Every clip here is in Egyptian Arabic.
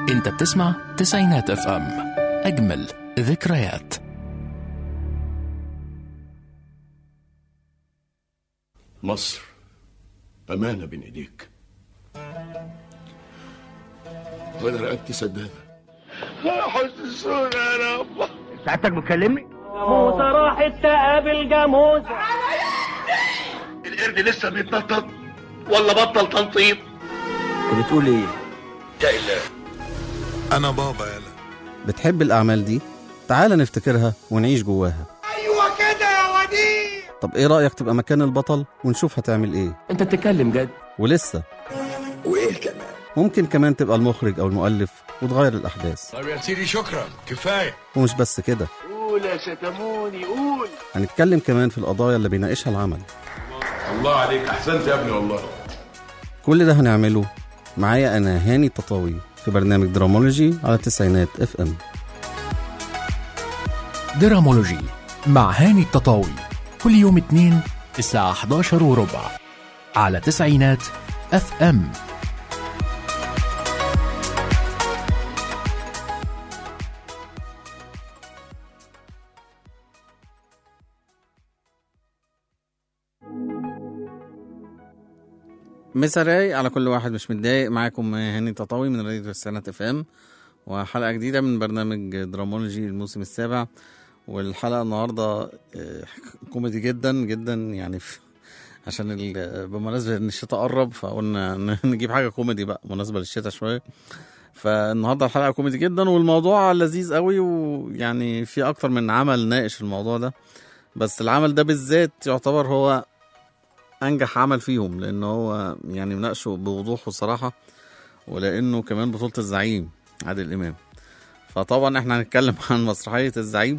انت بتسمع تسعينات اف ام اجمل ذكريات مصر أمانة بين إيديك وأنا رقبتي سدادة حسسونا يا رب سعادتك بتكلمني؟ جاموسة راحت تقابل جاموسة القرد لسه بيتنطط ولا بطل تنطيط انت بتقول ايه؟ يا إله أنا بابا يلا بتحب الأعمال دي؟ تعال نفتكرها ونعيش جواها أيوة كده يا وديع طب إيه رأيك تبقى مكان البطل ونشوف هتعمل إيه؟ انت بتتكلم جد ولسه وإيه كمان ممكن كمان تبقى المخرج أو المؤلف وتغير الأحداث طب يا سيدي شكرا كفاية ومش بس كده قول يا شتموني قول هنتكلم كمان في القضايا اللي بيناقشها العمل الله عليك أحسنت يا ابني والله كل ده هنعمله معايا أنا هاني التطاوي في برنامج درامولوجي على التسعينات اف ام درامولوجي مع هاني التطاوي كل يوم اثنين الساعة 11 وربع على تسعينات اف ام مسا رايق على كل واحد مش متضايق معاكم هاني تطاوي من راديو التسعينات اف ام وحلقة جديدة من برنامج درامولوجي الموسم السابع والحلقة النهاردة آه، كوميدي جدا جدا يعني في عشان ال- بمناسبة ان الشتاء قرب فقلنا ن- نجيب حاجة كوميدي بقى مناسبة للشتاء شوية فالنهارده الحلقة كوميدي جدا والموضوع لذيذ قوي ويعني في اكتر من عمل ناقش الموضوع ده بس العمل ده بالذات يعتبر هو انجح عمل فيهم لان هو يعني مناقشه بوضوح وصراحة ولانه كمان بطولة الزعيم عادل امام فطبعا احنا هنتكلم عن مسرحية الزعيم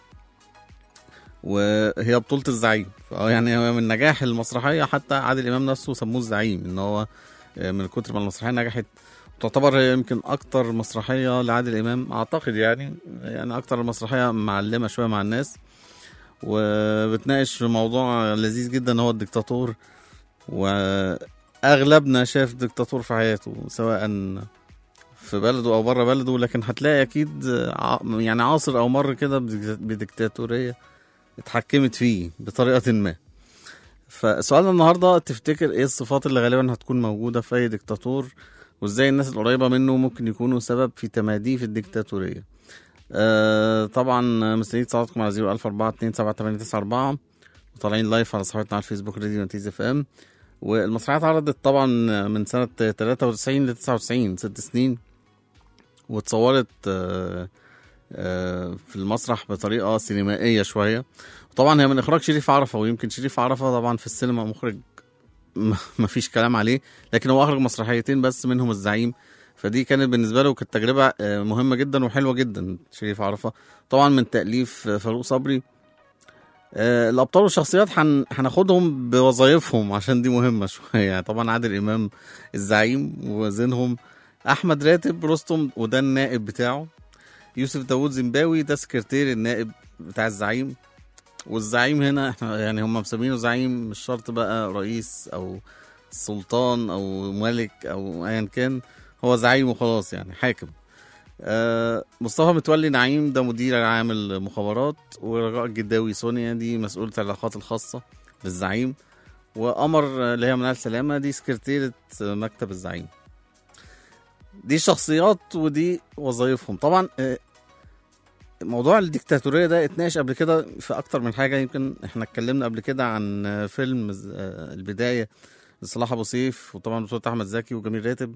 وهي بطولة الزعيم فهو يعني هو من نجاح المسرحية حتى عادل إمام نفسه سموه الزعيم إن هو من كتر ما المسرحية نجحت تعتبر هي يمكن أكتر مسرحية لعادل إمام أعتقد يعني يعني أكتر مسرحية معلمة شوية مع الناس وبتناقش في موضوع لذيذ جدا هو الدكتاتور وأغلبنا شاف دكتاتور في حياته سواء في بلده أو بره بلده لكن هتلاقي أكيد ع- يعني عاصر أو مر كده بدك- بديكتاتورية اتحكمت فيه بطريقة ما فسؤالنا النهاردة تفتكر ايه الصفات اللي غالبا هتكون موجودة في اي ديكتاتور وازاي الناس القريبة منه ممكن يكونوا سبب في تماديه في الديكتاتورية آه طبعا مستنيين اتصالاتكم على 014278994 وطالعين لايف على صفحتنا على الفيسبوك راديو نتيز اف ام والمسرحية اتعرضت طبعا من سنة 93 ل 99 ست سنين واتصورت آه آه، في المسرح بطريقه سينمائيه شويه طبعا هي من اخراج شريف عرفه ويمكن شريف عرفه طبعا في السينما مخرج ما ما فيش كلام عليه لكن هو اخرج مسرحيتين بس منهم الزعيم فدي كانت بالنسبه له كانت تجربه آه، مهمه جدا وحلوه جدا شريف عرفه طبعا من تاليف آه، فاروق صبري آه، الابطال والشخصيات هن- هناخدهم بوظايفهم عشان دي مهمه شويه يعني طبعا عادل امام الزعيم وزينهم احمد راتب رستم وده النائب بتاعه يوسف داوود زيمباوي ده سكرتير النائب بتاع الزعيم والزعيم هنا احنا يعني هم مسمينه زعيم مش شرط بقى رئيس او سلطان او ملك او ايا كان هو زعيم وخلاص يعني حاكم آه مصطفى متولي نعيم ده مدير عام المخابرات ورجاء الجداوي سونيا دي مسؤولة العلاقات الخاصة بالزعيم وقمر آه، اللي هي منال سلامة دي سكرتيرة آه، مكتب الزعيم دي شخصيات ودي وظائفهم طبعا آه، موضوع الديكتاتورية ده اتناقش قبل كده في أكتر من حاجة يمكن احنا اتكلمنا قبل كده عن آه، فيلم آه، البداية لصلاح أبو سيف وطبعا بطولة أحمد زكي وجميل راتب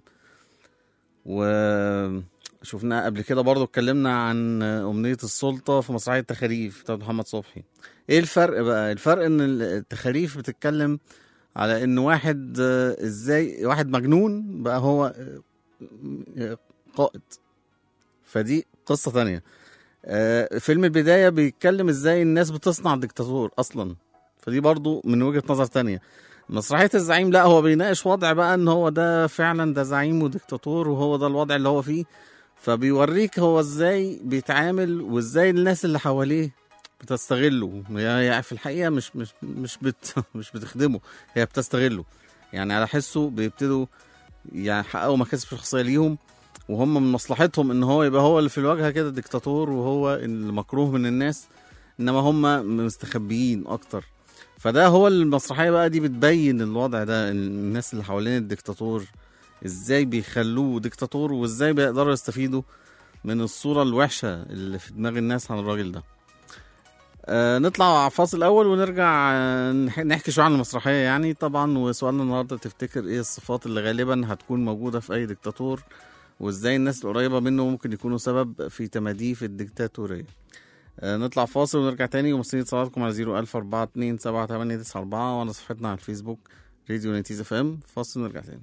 وشفناه قبل كده برضو اتكلمنا عن آه، أمنية السلطة في مسرحية تخاريف بتاعت محمد صبحي ايه الفرق بقى الفرق ان التخاريف بتتكلم على ان واحد آه، ازاي واحد مجنون بقى هو آه، قائد فدي قصة تانية آه، فيلم البداية بيتكلم ازاي الناس بتصنع ديكتاتور اصلا فدي برضو من وجهة نظر تانية مسرحية الزعيم لا هو بيناقش وضع بقى ان هو ده فعلا ده زعيم وديكتاتور وهو ده الوضع اللي هو فيه فبيوريك هو ازاي بيتعامل وازاي الناس اللي حواليه بتستغله يعني في الحقيقة مش مش مش بت مش بتخدمه هي بتستغله يعني على حسه بيبتدوا يعني يحققوا مكاسب شخصية ليهم وهم من مصلحتهم ان هو يبقى هو اللي في الواجهه كده ديكتاتور وهو المكروه من الناس انما هم مستخبيين اكتر فده هو المسرحيه بقى دي بتبين الوضع ده الناس اللي حوالين الديكتاتور ازاي بيخلوه ديكتاتور وازاي بيقدروا يستفيدوا من الصوره الوحشه اللي في دماغ الناس عن الراجل ده آه نطلع فاصل اول ونرجع آه، نح- نحكي شويه عن المسرحيه يعني طبعا وسؤالنا النهارده تفتكر ايه الصفات اللي غالبا هتكون موجوده في اي ديكتاتور وازاي الناس القريبه منه ممكن يكونوا سبب في تماديه في الديكتاتوريه آه نطلع فاصل ونرجع تاني ومستنيين اتصالاتكم على 01000 427 7894 وعلى صفحتنا على الفيسبوك راديو نتيزة اف ام فاصل ونرجع تاني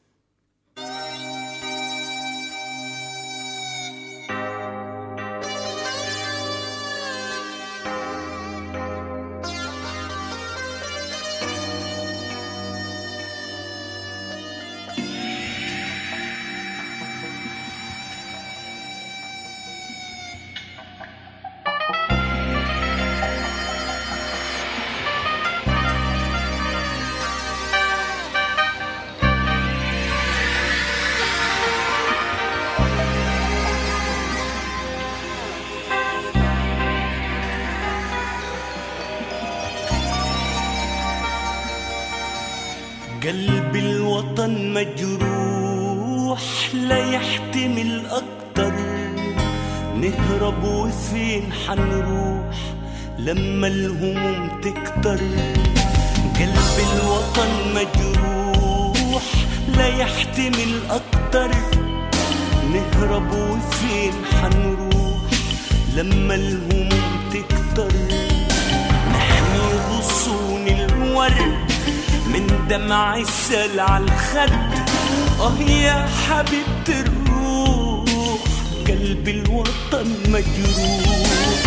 قلب الوطن مجروح لا يحتمل أكتر نهرب وفين حنروح لما الهموم تكتر قلب الوطن مجروح لا يحتمل أكتر نهرب وفين حنروح لما الهموم تكتر نحمي غصون الورد من دمع السل على الخد اه يا حبيبة الروح قلب الوطن مجروح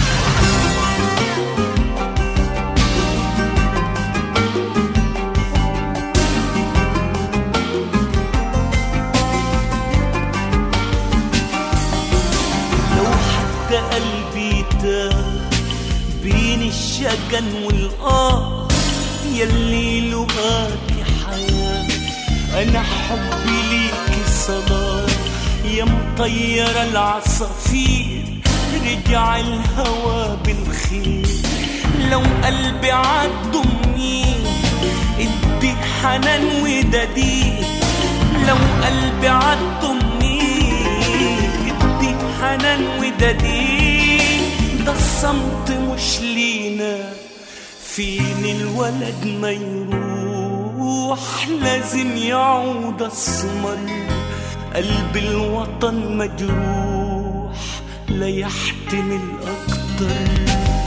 لو حتى قلبي تاه بين الشجن والآه يلي لغاتي حياة أنا حبي ليك صلاة يا مطير العصافير رجع الهوى بالخير لو قلبي عالضمي ادي حنان وددي لو قلبي عالضمي ادي حنان وددي ده الصمت مش لينا فين الولد ما يروح لازم يعود السمر قلب الوطن مجروح لا يحتمل أكتر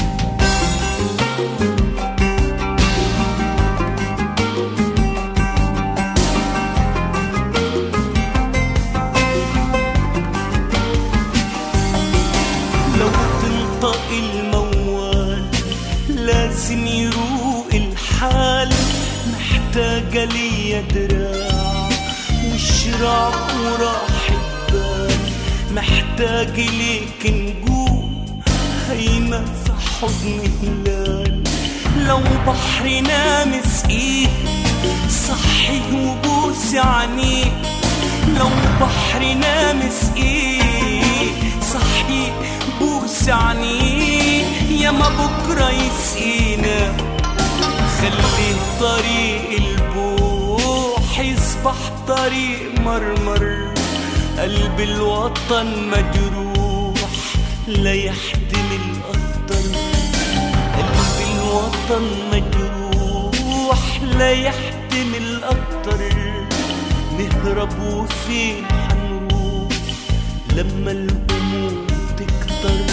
لو تنطق الموال لازم يروق الحال محتاجة ليا دراع وشراع وراحة بال محتاج ليك نجوم هيمة في حضن هلال لو بحر نامس ايه صحي وبوس عينيه لو بحر نامس ايه صحي بوس عينيه يا ما بكره يسقينا خلي طريق البوح يصبح طريق مرمر قلب الوطن مجروح لا يحتمل أكتر قلب الوطن مجروح لا يحتمل أكتر نهرب وفين حنروح لما الهموم تكتر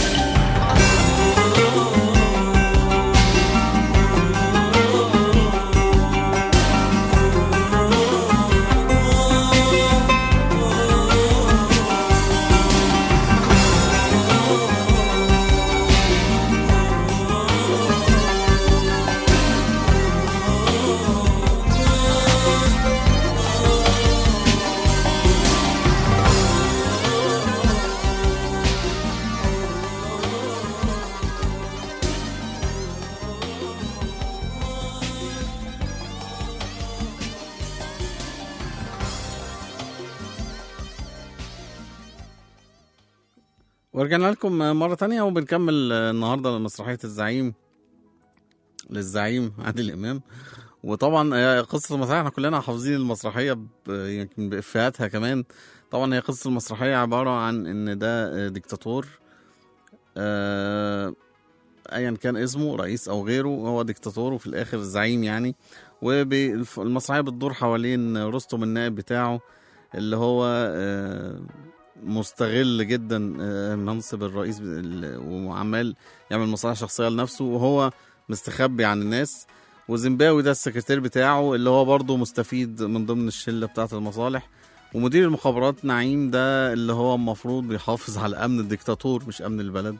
ورجعنا لكم مرة تانية وبنكمل النهاردة مسرحية الزعيم للزعيم عادل إمام وطبعا هي قصة المسرحية احنا كلنا حافظين المسرحية ب- يمكن بإفيهاتها كمان طبعا هي قصة المسرحية عبارة عن إن ده ديكتاتور آه، ايا كان اسمه رئيس او غيره هو ديكتاتور وفي الاخر زعيم يعني والمسرحيه بتدور حوالين رستم النائب بتاعه اللي هو آه، مستغل جدا آه، منصب الرئيس ال- وعمال يعمل مصالح شخصيه لنفسه وهو مستخبي عن الناس وزيمباوي ده السكرتير بتاعه اللي هو برضه مستفيد من ضمن الشله بتاعه المصالح ومدير المخابرات نعيم ده اللي هو المفروض بيحافظ على امن الديكتاتور مش امن البلد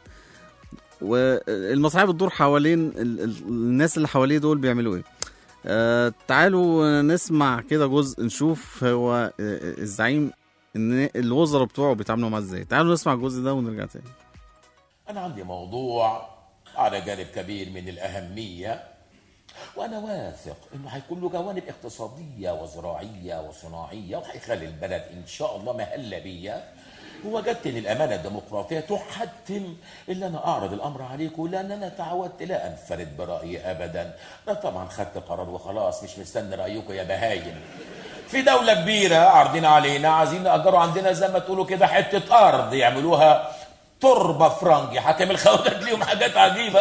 والمسرحيه بتدور حوالين ال- ال- الناس اللي حواليه دول بيعملوا ايه آه تعالوا نسمع كده جزء نشوف هو آه، الزعيم ان الوزراء بتوعه بيتعاملوا معاه ازاي تعالوا نسمع الجزء ده ونرجع تاني أنا عندي موضوع على جانب كبير من الأهمية وأنا واثق إنه هيكون له جوانب اقتصادية وزراعية وصناعية وهيخلي البلد إن شاء الله مهلة بيا ووجدت إن الأمانة الديمقراطية تحتم إلا أنا أعرض الأمر عليكم لأن أنا تعودت لا أنفرد برأيي أبدا أنا طبعا خدت قرار وخلاص مش مستني رأيكم يا بهايم في دولة كبيرة عارضين علينا عايزين نأجروا عندنا زي ما تقولوا كده حتة أرض يعملوها تربة فرنجي حاكم الخواجات ليهم حاجات عجيبة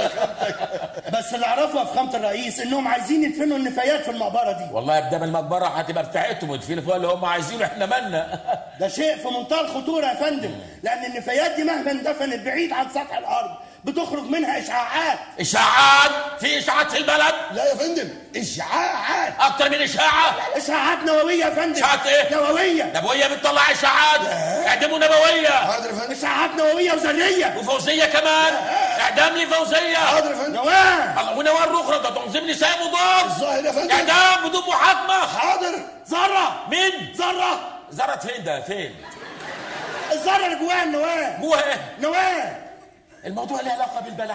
بس اللي اعرفه يا فخامه الرئيس انهم عايزين يدفنوا النفايات في المقبره دي والله ابدا المقبرة هتبقى بتاعتهم ويدفنوا فيها اللي هم عايزينه احنا مالنا ده شيء في منتهى الخطوره يا فندم لان النفايات دي مهما اندفنت بعيد عن سطح الارض بتخرج منها اشعاعات اشاعات في اشاعات في البلد لا يا فندم اشعاعات اكتر من اشاعة اشعاعات نوويه يا فندم اشاعات ايه نوويه نبوية بتطلع اشاعات اعدموا نبوية حاضر يا فندم اشعاعات نوويه وذريه وفوزية كمان اعدام لي فوزية حاضر يا فندم نواه الله ونوار اخرى ده تنظيم نساء مضاد الظاهر يا فندم اعدام بدون محاكمة حاضر ذره مين ذره زرت فين ده فين الذره اللي جواها النواه جوه ايه نواه الموضوع له علاقة بالبلح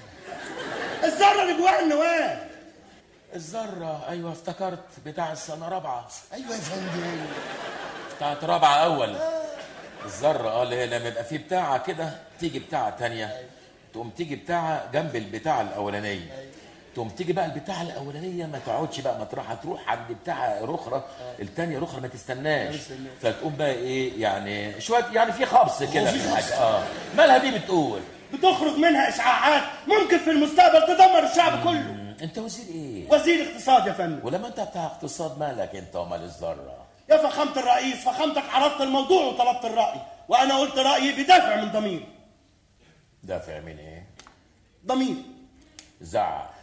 الذره اللي جواها النواه الذرة أيوة افتكرت بتاع السنة رابعة ايوه يا فندم بتاعت رابعة أول الذرة اه اللي هي لما يبقى في بتاعة كده تيجي بتاعة تانية تقوم تيجي بتاعة جنب البتاعة الأولانية تقوم تيجي بقى البتاعة الأولانية ما تقعدش بقى مطرحها تروح عند بتاعة رخرة التانية رخرة ما تستناش فتقوم بقى إيه يعني شوية يعني في خبص كده في الحاجة اه مالها دي بتقول بتخرج منها اشعاعات ممكن في المستقبل تدمر الشعب كله أنت وزير إيه؟ وزير اقتصاد يا فندم ولما أنت بتاع اقتصاد مالك أنت ومال الذرة يا فخامة الرئيس فخامتك عرضت الموضوع وطلبت الرأي وأنا قلت رأيي بدافع من ضمير دافع من إيه؟ ضمير زعق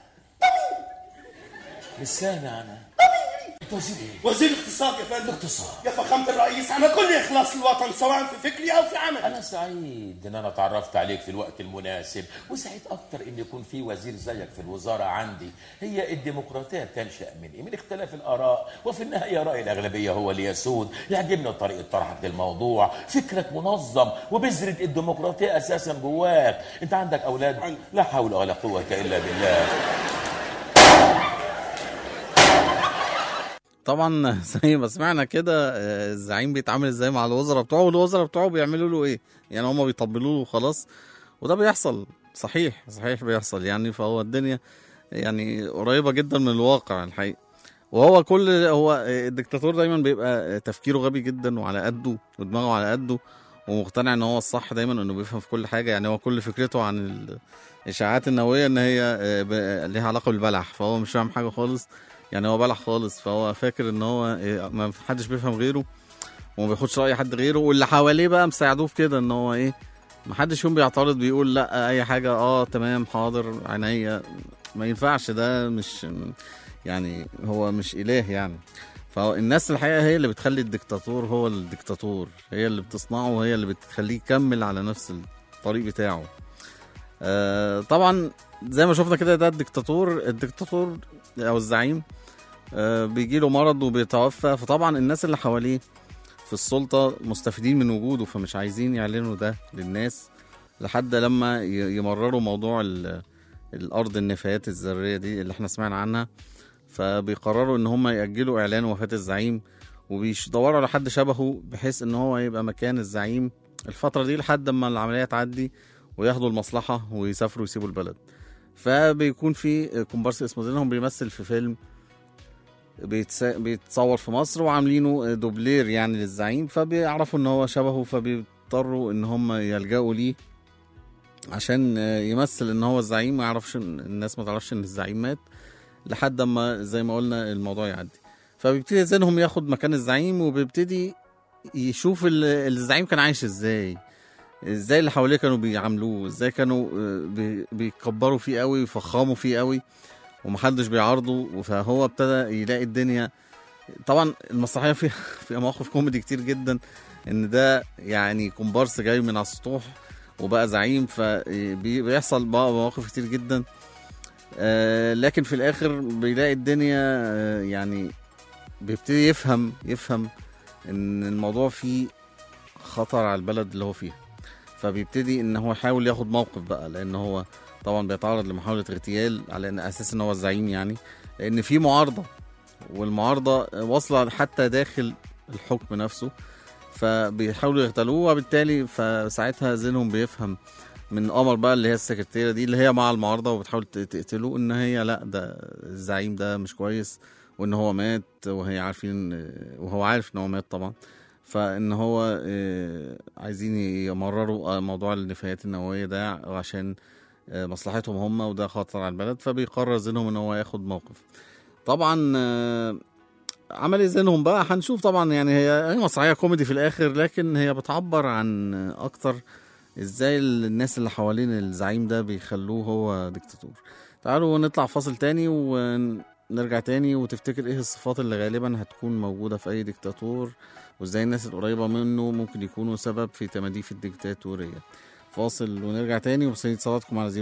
مش سامع انا انت وزير ايه؟ وزير اقتصاد يا فندم اقتصاد. يا فخامة الرئيس أنا كل إخلاص للوطن سواء في فكري أو في عملي انا سعيد ان انا اتعرفت عليك في الوقت المناسب وسعيد اكتر ان يكون في وزير زيك في الوزاره عندي هي الديمقراطيه تنشا من ايه من اختلاف الاراء وفي النهايه راي الاغلبيه هو اللي يسود يعجبني طريقه طرحك للموضوع فكرك منظم وبذره الديمقراطيه اساسا جواك انت عندك اولاد عندي. لا حول ولا قوه الا بالله طبعا زي ما سمعنا كده آه، الزعيم بيتعامل ازاي مع الوزراء بتوعه والوزراء بتوعه بيعملوا له ايه يعني هم بيطبلوا له وخلاص وده بيحصل صحيح صحيح بيحصل يعني فهو الدنيا يعني قريبة جدا من الواقع الحقيقة وهو كل هو الدكتاتور دايما بيبقى تفكيره غبي جدا وعلى قده ودماغه على قده ومقتنع ان هو الصح دايما انه بيفهم في كل حاجه يعني هو كل فكرته عن الاشاعات النوويه ان هي آه، ب- ليها علاقه بالبلح فهو مش فاهم حاجه خالص يعني هو بلح خالص فهو فاكر ان هو آه، ما حدش بيفهم غيره وما بياخدش راي حد غيره واللي حواليه بقى مساعدوه في كده ان هو ايه ما حدش فيهم بيعترض بيقول لا اي حاجه اه تمام حاضر عينيا ما ينفعش ده مش يعني هو مش اله يعني فالناس الحقيقه هي اللي بتخلي الدكتاتور هو الدكتاتور هي اللي بتصنعه وهي اللي بتخليه يكمل على نفس الطريق بتاعه آه طبعا زي ما شفنا كده ده الدكتاتور الدكتاتور او الزعيم آه بيجي له مرض وبيتوفى فطبعا الناس اللي حواليه في السلطه مستفيدين من وجوده فمش عايزين يعلنوا ده للناس لحد لما ي- يمرروا موضوع ال- الارض النفايات الذريه دي اللي احنا سمعنا عنها فبيقرروا ان هم ياجلوا اعلان وفاه الزعيم وبيدوروا على حد شبهه بحيث ان هو يبقى مكان الزعيم الفتره دي لحد ما العمليه تعدي وياخدوا المصلحه ويسافروا ويسيبوا البلد فبيكون في كومبارس اسمه زينهم بيمثل في فيلم بيتس- بيتصور في مصر وعاملينه دوبلير يعني للزعيم فبيعرفوا ان هو شبهه فبيضطروا ان هم يلجأوا ليه عشان يمثل ان هو الزعيم ما يعرفش إن- الناس ما تعرفش ان الزعيم مات لحد ما زي ما قلنا الموضوع يعدي فبيبتدي زينهم ياخد مكان الزعيم وبيبتدي يشوف ال- الزعيم كان عايش ازاي ازاي اللي حواليه كانوا بيعاملوه ازاي كانوا آه، بي- بيكبروا فيه قوي ويفخموا فيه قوي ومحدش بيعارضه فهو ابتدى يلاقي الدنيا طبعا المسرحيه فيها فيها مواقف كوميدي كتير جدا ان ده يعني كومبارس جاي من على السطوح وبقى زعيم فبيحصل بقى مواقف كتير جدا آه، لكن في الاخر بيلاقي الدنيا آه، يعني بيبتدي يفهم يفهم ان الموضوع فيه خطر على البلد اللي هو فيها فبيبتدي ان هو يحاول ياخد موقف بقى لان هو طبعا بيتعرض لمحاولة اغتيال على ان اساس ان هو الزعيم يعني لان في معارضة والمعارضة واصلة حتى داخل الحكم نفسه فبيحاولوا يغتالوه وبالتالي فساعتها زينهم بيفهم من قمر بقى اللي هي السكرتيرة دي اللي هي مع المعارضة وبتحاول ت- تقتله ان هي لا ده الزعيم ده مش كويس وان هو مات وهي عارفين وهو عارف ان هو مات طبعا فان هو آه، عايزين يمرروا آه، موضوع النفايات النوويه ده عشان آه، مصلحتهم هم وده خطر على البلد فبيقرر زينهم ان هو ياخد موقف طبعا آه، عمل زينهم بقى هنشوف طبعا يعني هي هي مسرحيه كوميدي في الاخر لكن هي بتعبر عن اكتر ازاي الناس اللي حوالين الزعيم ده بيخلوه هو ديكتاتور تعالوا نطلع فاصل تاني ونرجع تاني وتفتكر ايه الصفات اللي غالبا هتكون موجودة في اي ديكتاتور وازاي الناس القريبة منه ممكن يكونوا سبب في تماديف الديكتاتورية فاصل ونرجع تاني وبسيد اتصالاتكم على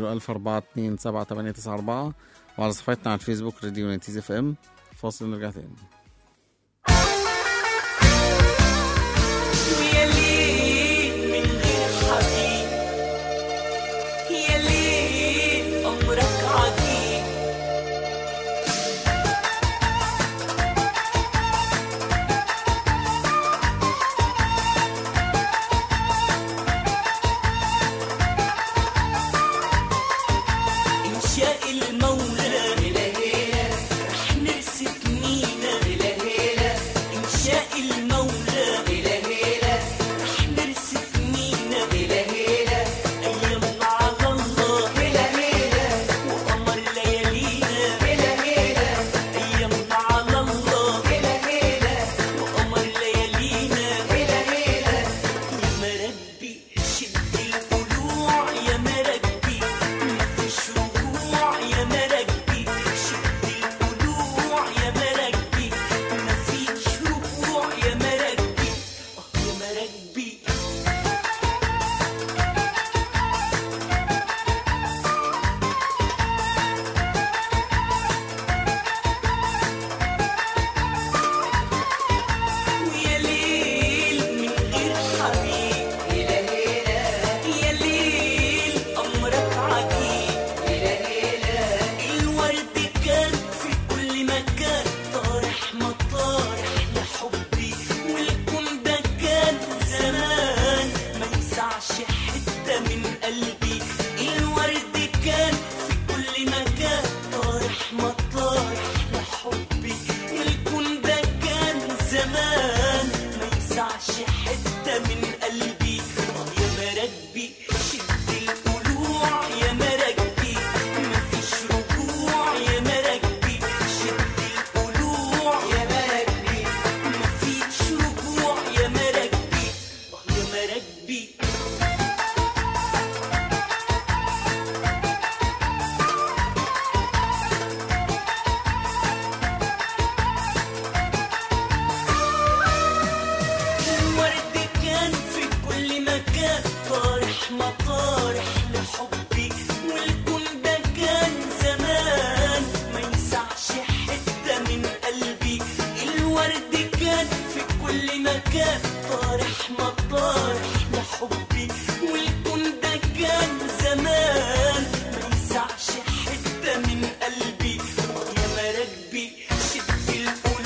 010427894 وعلى صفحتنا على الفيسبوك راديو نتيزة اف ام فاصل ونرجع تاني ويا ليل من غير حبيب يا ليل أمرك عجيب إن شاء المولى رح نرسم مينا إن شاء المولى رح نرسم مينا أيامنا على الله وقمر ليالينا أيامنا على الله وقمر ليالينا يا مربي شد القلوع يا مربي مفيش رجوع يا مربي شد القلوع يا مربي مفيش رجوع يا مربي آه يا مربي ويا ليل من غير حبيب يا ليل أمرك عجيب الورد كان في كل مكان طارح مطارح لحبي والكون ده كان زمان ما يسعش حتة من قلبي الورد كان في كل مكان طارح مطارح لحبي والكون ده كان زمان ما يسعش حتة من قلبي آه يا مربي شد القلوع يا مربي مفيش رجوع يا مربي شد القلوع يا مربي مفيش رجوع يا مربي آه يا مربي الورد كان في كل مكان طارح مطارح لحبي والكون ده كان زمان ما يسعش حتة من قلبي الورد كان في كل مكان طارح مطارح لحبي والكون ده كان زمان ما يسعش حتة من قلبي يا مربي شد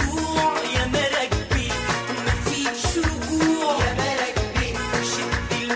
القلوع يا مربي مفيش رجوع يا مربي شد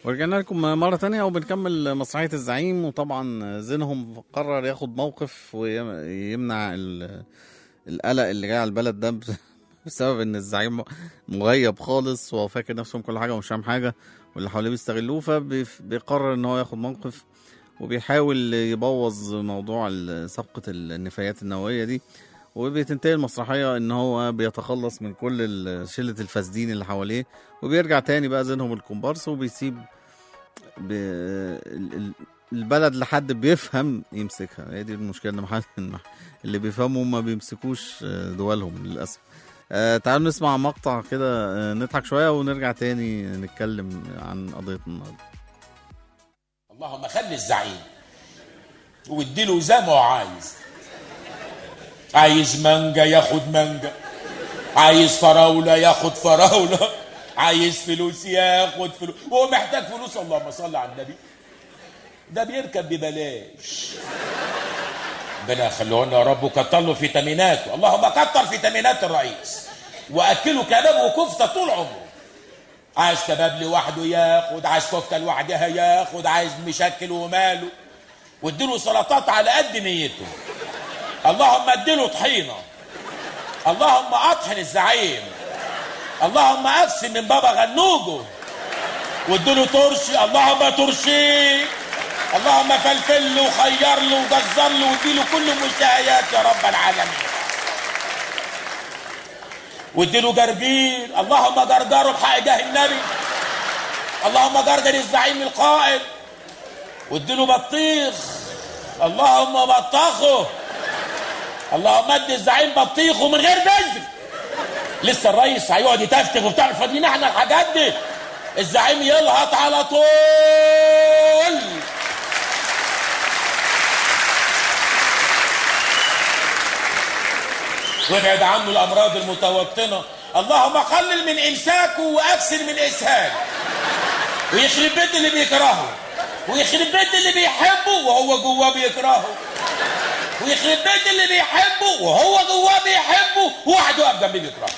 ورجعنا لكم مرة تانية وبنكمل مسرحية الزعيم وطبعا زينهم قرر ياخد موقف ويمنع ال- القلق اللي جاي على البلد ده بس- بسبب ان الزعيم مغيب خالص وهو فاكر نفسه من كل حاجة ومش فاهم حاجة واللي حواليه بيستغلوه فبيقرر ان هو ياخد موقف وبيحاول يبوظ موضوع ال- صفقة النفايات النووية دي وبتنتهي المسرحية ان هو بيتخلص من كل ال- شلة الفاسدين اللي حواليه وبيرجع تاني بقى زينهم الكومبارس وبيسيب ب... ال- ال- البلد لحد بيفهم يمسكها هي دي المشكله ان محل اللي بيفهموا ما بيمسكوش آه، دولهم للاسف آه تعالوا نسمع مقطع كده آه نضحك شويه ونرجع تاني نتكلم عن قضيه النهارده اللهم خلي الزعيم واديله زي ما هو عايز عايز مانجا ياخد مانجا عايز فراولة ياخد فراولة عايز فلوس ياخد فلوس هو محتاج فلوس اللهم صل على النبي ده بيركب ببلاش ربنا يخليه لنا يا رب وكتر له فيتاميناته اللهم كتر فيتامينات الرئيس واكله كباب وكفته طول عمره عايز كباب لوحده ياخد عايز كفته لوحدها ياخد عايز مشكل وماله واديله سلطات على قد نيته اللهم اديله طحينه اللهم اطحن الزعيم اللهم اقسم من بابا غنوجه واديله ترشي اللهم ترشيه اللهم فلفل له وخير له وجزر له واديله كل المشتهيات يا رب العالمين واديله جرجير اللهم جرجره بحق جاه النبي اللهم جرجر الزعيم القائد واديله بطيخ اللهم بطخه اللهم ادي الزعيم بطيخه من غير بذر لسه الرئيس هيقعد يتفتف وبتاع فاضيين احنا الحاجات دي الزعيم يلهط على طول وابعد عنه الامراض المتوطنه اللهم قلل من امساكه واكثر من اسهاله ويخرب بيت اللي بيكرهه ويخرب بيت اللي بيحبه وهو جواه بيكرهه ويخرب بيت اللي بيحبه وهو جواه بيحبه وواحد واقف جنبيه بيكرهه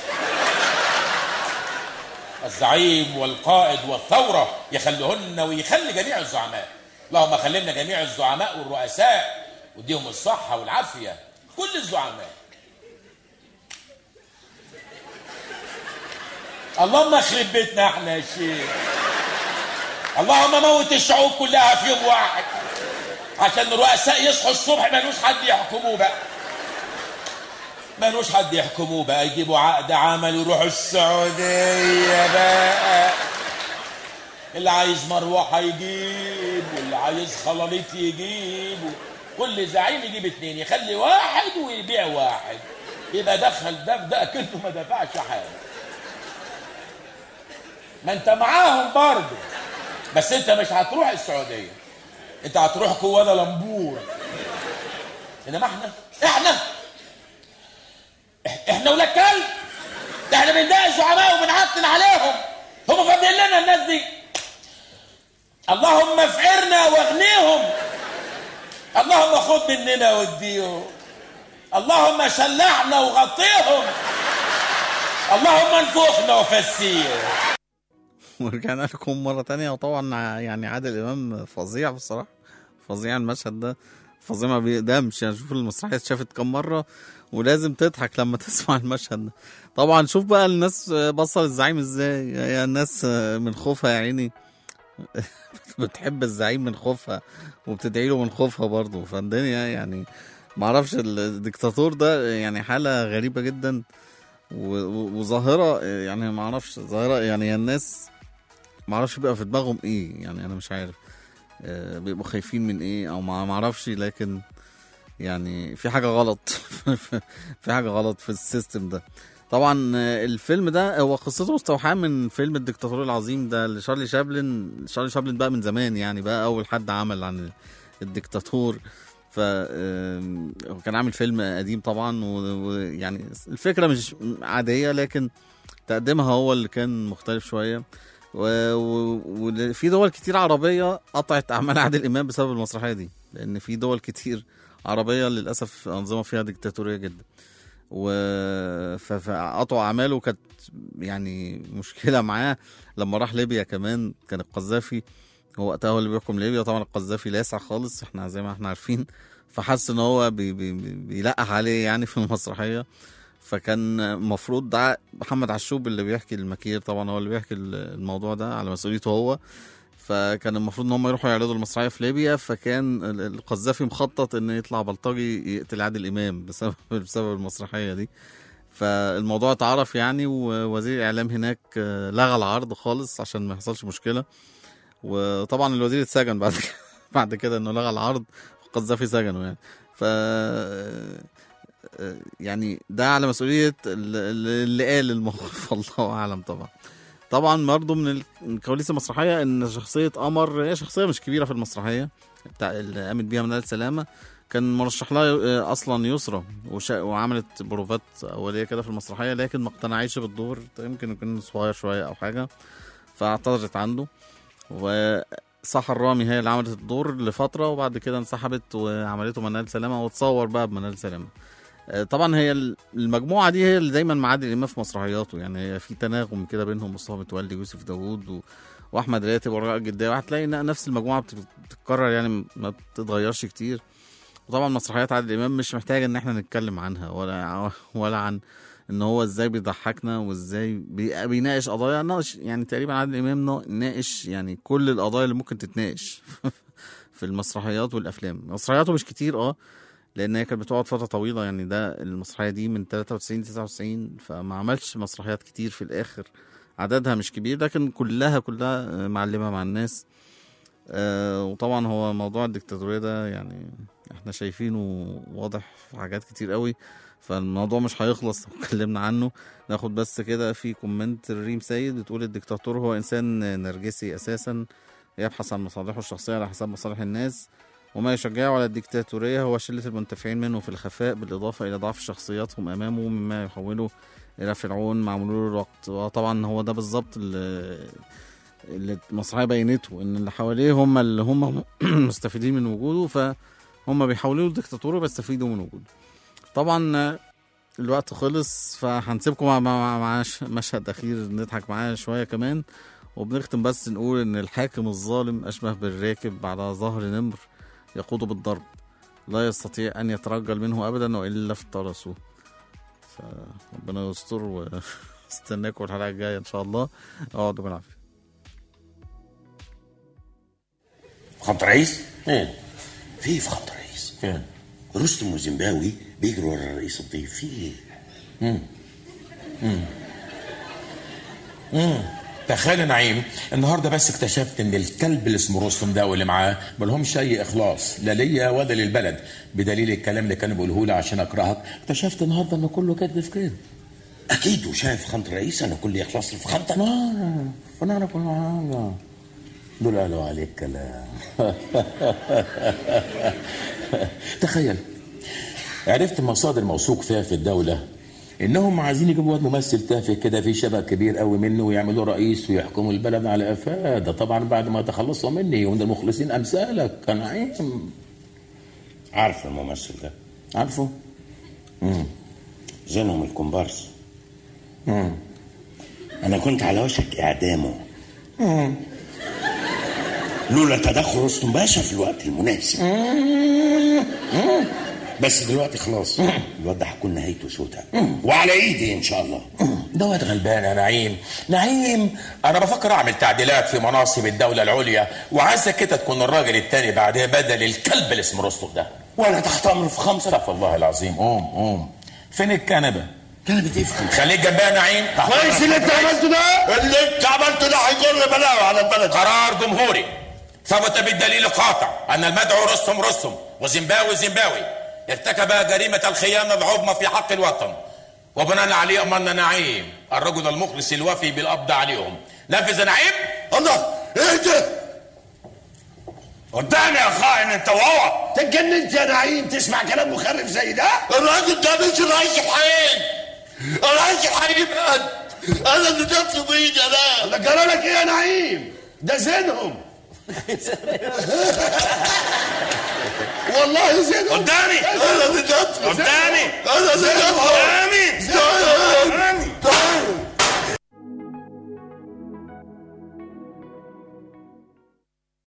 الزعيم والقائد والثورة يخليهن ويخلي جميع الزعماء اللهم خلينا جميع الزعماء والرؤساء وديهم الصحة والعافية كل الزعماء اللهم اخرب بيتنا احنا يا شيخ اللهم موت الشعوب كلها في يوم واحد عشان الرؤساء يصحوا الصبح ملوش حد يحكموه بقى ملوش حد يحكموه بقى يجيبوا عقد عمل يروحوا السعودية بقى اللي عايز مروحة يجيب واللي عايز خلاليط يجيب كل زعيم يجيب اتنين يخلي واحد ويبيع واحد يبقى دخل ده في ده كله ما دفعش حاجة ما انت معاهم برضه بس انت مش هتروح السعودية انت هتروح كوالالمبور انما احنا احنا احنا ولاد كلب ده احنا بندعي الزعماء وبنعطن عليهم هم فاضيين لنا الناس دي اللهم افعرنا واغنيهم اللهم خد مننا واديهم اللهم شلعنا وغطيهم اللهم انفخنا وفسيهم ورجعنا لكم مرة تانية وطبعا يعني عادل إمام فظيع بصراحة فظيع المشهد ده فظيع ما بيقدمش يعني شوف المسرحية اتشافت كم مرة ولازم تضحك لما تسمع المشهد ده طبعا شوف بقى الناس بصل الزعيم ازاي يعني الناس من خوفها يا عيني بتحب الزعيم من خوفها وبتدعي له من خوفها برضه فالدنيا يعني معرفش الدكتاتور ده يعني حالة غريبة جدا و- و- وظاهرة يعني معرفش ظاهرة يعني الناس معرفش بيبقى في دماغهم ايه يعني انا مش عارف آه، بيبقوا خايفين من ايه او ما معرفش لكن يعني في حاجة غلط في حاجة غلط في السيستم ده طبعا آه، الفيلم ده هو قصته مستوحاة من فيلم الدكتاتور العظيم ده لشارلي شابلن شارلي شابلن بقى من زمان يعني بقى اول حد عمل عن الدكتاتور ف آم، هو كان عامل فيلم قديم طبعا و- ويعني الفكرة مش عادية لكن تقديمها هو اللي كان مختلف شوية و- و- وفي دول كتير عربية قطعت أعمال عادل إمام بسبب المسرحية دي لأن في دول كتير عربية للأسف أنظمة فيها ديكتاتورية جدا و ف- فقطعوا اعماله كانت يعني مشكله معاه لما راح ليبيا كمان كان القذافي هو وقتها هو اللي بيحكم ليبيا طبعا القذافي لاسع خالص احنا زي ما احنا عارفين فحس ان هو بي بي بي- بيلقح عليه يعني في المسرحيه فكان المفروض ده محمد عشوب اللي بيحكي المكير طبعا هو اللي بيحكي الموضوع ده على مسؤوليته هو فكان المفروض ان هم يروحوا يعرضوا المسرحيه في ليبيا فكان ال- القذافي مخطط ان يطلع بلطجي يقتل عادل امام بسبب بسبب المسرحيه دي فالموضوع اتعرف يعني ووزير الاعلام هناك آه، لغى العرض خالص عشان ما يحصلش مشكله وطبعا الوزير اتسجن بعد كده بعد كده انه لغى العرض القذافي سجنه يعني ف يعني ده على مسؤوليه ال- اللي قال الموقف الله اعلم طبعا طبعا برضه من ال- من كواليس المسرحيه ان شخصيه قمر هي شخصيه مش كبيره في المسرحيه بتاع اللي قامت بيها منال سلامه كان مرشح لها آه، اصلا يسرى وشا... وعملت بروفات اوليه كده في المسرحيه لكن ما اقتنعتش بالدور يمكن يكون صغير شويه او حاجه فاعتذرت عنده وصح الرامي هي اللي عملت الدور لفتره وبعد كده انسحبت وعملته منال سلامه وتصور بقى بمنال سلامه آه، طبعا هي ال- المجموعه دي هي اللي دايما مع عادل امام في مسرحياته يعني هي في تناغم كده بينهم مصطفى متولي ويوسف داوود و... واحمد راتب ورجاء الجداوي هتلاقي إن نفس المجموعه بت- بتتكرر يعني ما بتتغيرش كتير وطبعا مسرحيات عادل امام مش محتاجه ان احنا نتكلم عنها ولا ولا عن ان هو ازاي بيضحكنا وازاي بي- بيناقش قضايا ناقش يعني تقريبا عادل امام نا- ناقش يعني كل القضايا اللي ممكن تتناقش في المسرحيات والافلام مسرحياته مش كتير اه لان هي كانت بتقعد فتره طويله يعني ده المسرحيه دي من 93 99 فما عملش مسرحيات كتير في الاخر عددها مش كبير لكن كلها كلها آه، معلمه مع الناس آه، وطبعا هو موضوع الدكتاتورية ده يعني احنا شايفينه واضح في حاجات كتير قوي فالموضوع مش هيخلص لو اتكلمنا عنه ناخد بس كده في كومنت ريم سيد بتقول الدكتاتور هو انسان نرجسي اساسا يبحث عن مصالحه الشخصيه على حساب مصالح الناس وما يشجعه على الديكتاتورية هو شلة المنتفعين منه في الخفاء بالإضافة إلى ضعف شخصياتهم أمامه مما يحوله إلى فرعون مع مرور الوقت وطبعا هو ده بالظبط اللي اللي المسرحية بينته إن اللي حواليه هم اللي هم مستفيدين من وجوده فهم بيحولوا له ديكتاتورة بيستفيدوا من وجوده طبعا آه، الوقت خلص فهنسيبكم مع, مع, مع ش- مشهد أخير نضحك معاه شوية كمان وبنختم بس نقول إن الحاكم الظالم أشبه بالراكب على ظهر نمر يقود بالضرب لا يستطيع أن يترجل منه أبدا وإلا افترسوه فربنا يستر واستناكم الحلقة الجاية إن شاء الله اقعدوا بالعافية خط رئيس ايه في في خط رئيس فين رستم وزيمباوي بيجروا ورا الرئيس الضيف في ايه تخيل يا نعيم النهارده بس اكتشفت ان الكلب اللي اسمه رستم ده واللي معاه ملهمش اي اخلاص لا ليا ولا للبلد بدليل الكلام اللي كانوا بيقولوه لي عشان اكرهك اكتشفت النهارده ان كله كذب في كده اكيد وشايف خط رئيس انا كل يخلص في خطك ما فانا كل حاجه دول قالوا عليك كلام تخيل عرفت مصادر موثوق فيها في الدولة انهم عايزين يجيبوا واد ممثل تافه كده في شبه كبير قوي منه ويعملوه رئيس ويحكموا البلد على قفاه ده طبعا بعد ما تخلصوا مني ومن المخلصين امثالك كان نعيم عارف الممثل ده عارفه زينهم الكومبارس انا كنت على وشك اعدامه لولا تدخل رستم باشا في الوقت المناسب بس دلوقتي خلاص الواد ده هتكون نهايته سودة وعلى ايدي ان شاء الله ده واد غلبان يا نعيم نعيم انا بفكر اعمل تعديلات في مناصب الدولة العليا وعايزك كده تكون الراجل التاني بعدها بدل الكلب اللي اسمه رستم ده وانا تحت امر في خمسه استغفر الله العظيم قوم قوم فين الكنبة كان بتفهم خليك جنبها يا نعيم تحت كويس أمرك. اللي انت عملته ده اللي انت عملته ده هيجر بلاوي على البلد قرار جمهوري ثبت بالدليل القاطع ان المدعو رستم رستم وزيمباوي زيمباوي ارتكب جريمة الخيانة العظمى في حق الوطن وبناء عليه امرنا نعيم الرجل المخلص الوفي بالقبض عليهم نفذ يا نعيم الله ايه ده قدامي يا خائن انت وهو تتجننت يا نعيم تسمع كلام مخرف زي ده الراجل ده مش رئيس الحقيقي رئيس الحقيقي انا اللي جبت بايدي انا ده جرى لك ايه يا نعيم ده زينهم والله زينب قدامي انا اللي قتله قدامي انا اللي قتله قدامي زينب